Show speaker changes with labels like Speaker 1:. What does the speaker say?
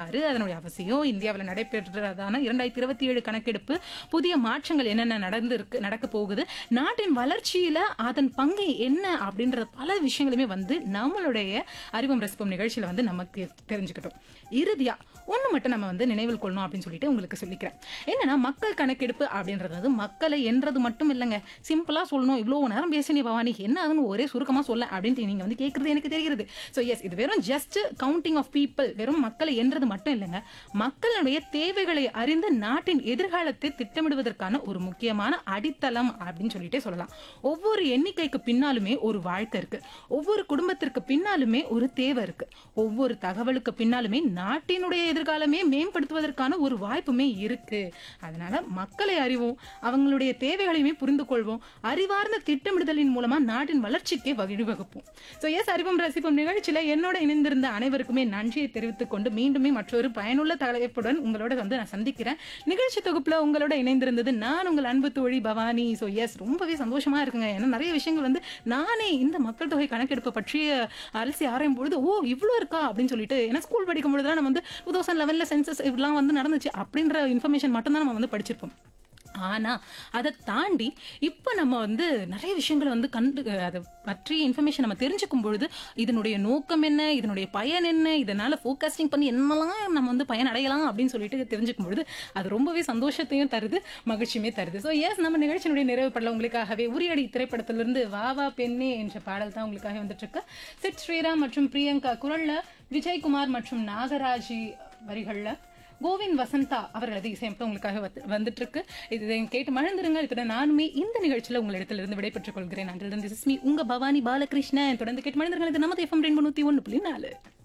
Speaker 1: வரலாறு அதனுடைய அவசியம் இந்தியாவில் நடைபெற்றதான இரண்டாயிரத்தி இருபத்தி ஏழு கணக்கெடுப்பு புதிய மாற்றங்கள் என்னென்ன நடந்து இருக்கு நடக்க போகுது நாட்டின் வளர்ச்சியில அதன் பங்கு என்ன அப்படின்ற பல விஷயங்களுமே வந்து நம்மளுடைய அறிவம் ரசிப்பம் நிகழ்ச்சியில வந்து நமக்கு தெரிஞ்சுக்கிட்டோம் இறுதியா ஒண்ணு மட்டும் நம்ம வந்து நினைவில் கொள்ளணும் அப்படின்னு சொல்லிட்டு உங்களுக்கு சொல்லிக்கிறேன் என்னன்னா மக்கள் கணக்கெடுப்பு அப்படின்றது வந்து மக்களை என்றது மட்டும் இல்லைங்க சிம்பிளா சொல்லணும் இவ்வளவு நேரம் பேசினே பவானி என்ன அதுன்னு ஒரே சுருக்கமா சொல்ல அப்படின்ட்டு நீங்க வந்து கேட்கறது எனக்கு தெரிகிறது ஸோ எஸ் இது வெறும் ஜஸ்ட் கவுண்டிங் ஆஃப் பீப்புள் வெறும் மக்களை என்றது மட்டும் இல்லைங்க மக்களுடைய தேவைகளை அறிந்து நாட்டின் எதிர்காலத்தை திட்டமிடுவதற்கான ஒரு முக்கியமான அடித்தளம் அப்படின்னு சொல்லிட்டே சொல்லலாம் ஒவ்வொரு எண்ணிக்கைக்கு பின்னாலுமே ஒரு வாழ்க்கை இருக்கு ஒவ்வொரு குடும்பத்திற்கு பின்னாலுமே ஒரு தேவை இருக்கு ஒவ்வொரு தகவலுக்கு பின்னாலுமே நாட்டினுடைய எதிர்காலமே மேம்படுத்துவதற்கான ஒரு வாய்ப்புமே இருக்கு அதனால மக்களை அறிவோம் அவங்களுடைய தேவைகளையுமே புரிந்து கொள்வோம் அறிவார்ந்த திட்டமிடுதலின் மூலமா நாட்டின் வளர்ச்சிக்கே வழிவகுப்போம் ஸோ எஸ் அறிவும் ரசிப்போம் நிகழ்ச்சியில என்னோட இணைந்திருந்த அனைவருக்குமே நன்றியை தெரிவித்துக் கொண்டு மீண்டுமே மற்றொரு பயனுள்ள தலைப்புடன் உங்களோட வந்து நான் சந்திக்கிறேன் நிகழ்ச்சி தொகுப்புல உங்களோட இணைந்திருந்தது நான் உங்கள் அன்பு தோழி பவானி ஸோ எஸ் ரொம்பவே சந்தோஷமா இருக்குங்க ஏன்னா நிறைய விஷயங்கள் வந்து நானே இந்த மக்கள் தொகை கணக்கெடுப்பு பற்றிய அலசி ஆராயும் பொழுது ஓ இவ்வளோ இருக்கா அப்படின்னு சொல்லிட்டு ஏன்னா ஸ்கூல் படிக்கும் பொழுதுலாம் நம்ம வந்து டூ தௌசண்ட் லெவனில் சென்சஸ் இதெல்லாம் வந்து நடந்துச்சு அப்படின்ற இன்ஃபர்மேஷன் மட்டும்தான் நம்ம வந்து படிச்சிருப்போம் ஆனா அதை தாண்டி இப்போ நம்ம வந்து நிறைய விஷயங்களை வந்து கண்டு அதை பற்றிய இன்ஃபர்மேஷன் நம்ம தெரிஞ்சுக்கும் பொழுது இதனுடைய நோக்கம் என்ன இதனுடைய பயன் என்ன இதனால ஃபோக்கஸ்டிங் பண்ணி என்னெல்லாம் நம்ம வந்து பயன் அடையலாம் அப்படின்னு சொல்லிட்டு தெரிஞ்சுக்கும் பொழுது அது ரொம்பவே சந்தோஷத்தையும் தருது மகிழ்ச்சியுமே தருது ஸோ எஸ் நம்ம நிகழ்ச்சியினுடைய நிறைவு படல உங்களுக்காகவே உரியடி திரைப்படத்திலிருந்து வா வா பெண்ணே என்ற பாடல் தான் உங்களுக்காக வந்துட்டு இருக்கு சிட் ஸ்ரீராம் மற்றும் பிரியங்கா குரல்ல விஜயகுமார் மற்றும் நாகராஜி வரிகள்ல கோவிந்த் வசந்தா அவர்களது இசையமைப்பு உங்களுக்காக வந்து- வந்துட்டு இருக்கு இது கேட்டு மழந்துருங்க இத்துடன் நானுமே இந்த நிகழ்ச்சியில உங்களிடத்திலிருந்து விடைபெற்றுக் கொள்கிறேன் அன்றிலிருந்து திஸ் மீ உங்க பவானி பாலகிருஷ்ணன் தொடர்ந்து கேட்டு மழந்துருங்க இது நமது எஃப்எம் ரெண்டு நூத்தி ஒன்று புள்ளி நாலு